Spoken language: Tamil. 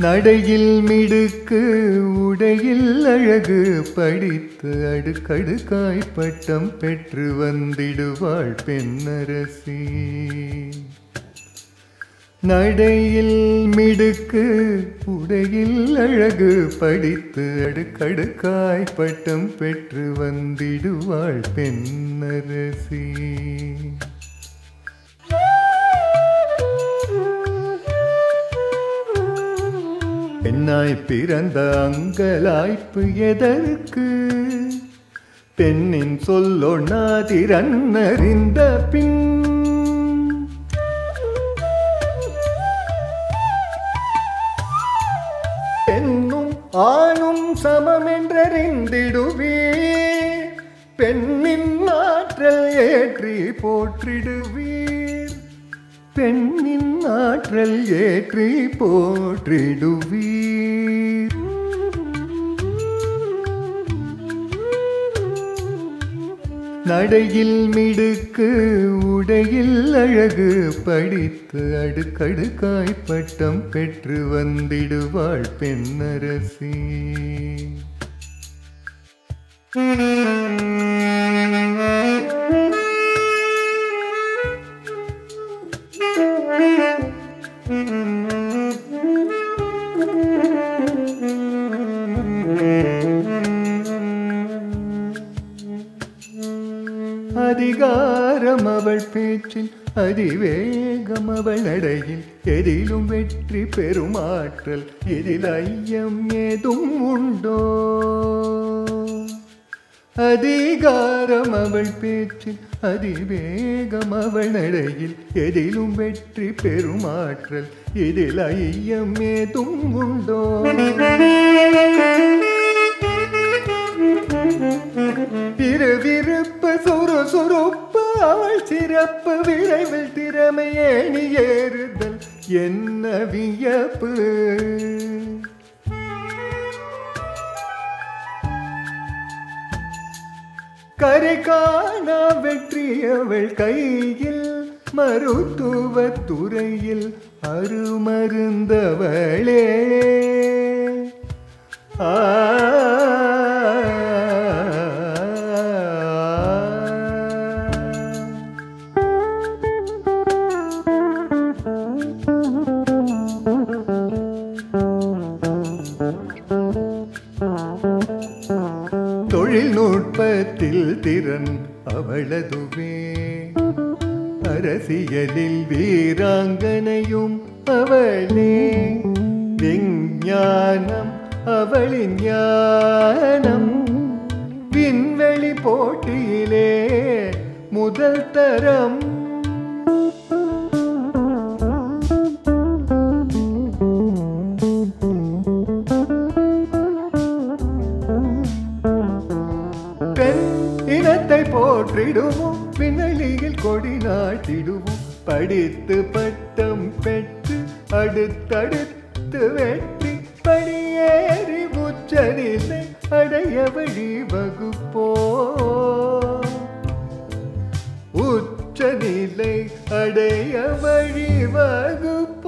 நடையில் மிடுக்கு உடையில் அழகு படித்து அடுக்கடுக்காய் பட்டம் பெற்று வந்திடுவாள் பெண்ணரசி நடையில் மிடுக்கு உடையில் அழகு படித்து அடுக்கடுக்காய் பட்டம் பெற்று வந்திடுவாள் பெண்ணரசி பெண்ணாய் பிறந்த அங்கலாய்ப்பு எதற்கு பெண்ணின் சொல்லொண்ணாதிரன் அறிந்த பின் பெண்ணும் ஆணும் சமம் என்றறிந்திடுவே பெண்ணின் ஆற்றல் ஏற்றி போற்றிடுவீர் பெண்ணின் ஆற்றல் ஏற்றி போற்றிடுவீர் நடையில் மிடுக்கு உடையில் அழகு படித்து அடுக்கடுக்காய் பட்டம் பெற்று வந்திடுவாள் பெண்ணரசி அதிகாரம் அவள் பேச்சில் அதிவேகம் அவள் நடையில் எதிலும் வெற்றி பெறும் ஆற்றல் இதில் ஐயம் ஏதும் உண்டோ அதிகாரம் அவள் பேச்சில் அதிவேகம் அவள் நடையில் எதிலும் வெற்றி பெறும் ஆற்றல் இதில் ஐயம் ஏதும் உண்டோ விறுவிறுப்பு சுறுசுறுப்பு அவள் சிறப்பு விரைவில் திறமையேணி ஏறுதல் என்ன வியப்பு கரை காணா வெற்றி அவள் கையில் மருத்துவத் துறையில் அருமருந்தவளே ஆ தொழில்நுட்பத்தில் திறன் அவளதுவே அரசியலில் வீராங்கனையும் அவளே விஞ்ஞானம் அவளின் ஞானம் விண்வெளி போட்டியிலே முதல் தரம் பெண் இனத்தை போற்றிடுவோம் விண்வெளியில் கொடி நாட்டிடுவோம் படித்து பட்டம் பெற்று அடுத்தடுத்து வெற்றி படியேறி உச்சநிலை அடைய வழி வகுப்போ உச்சநிலை அடைய வழி வகுப்போ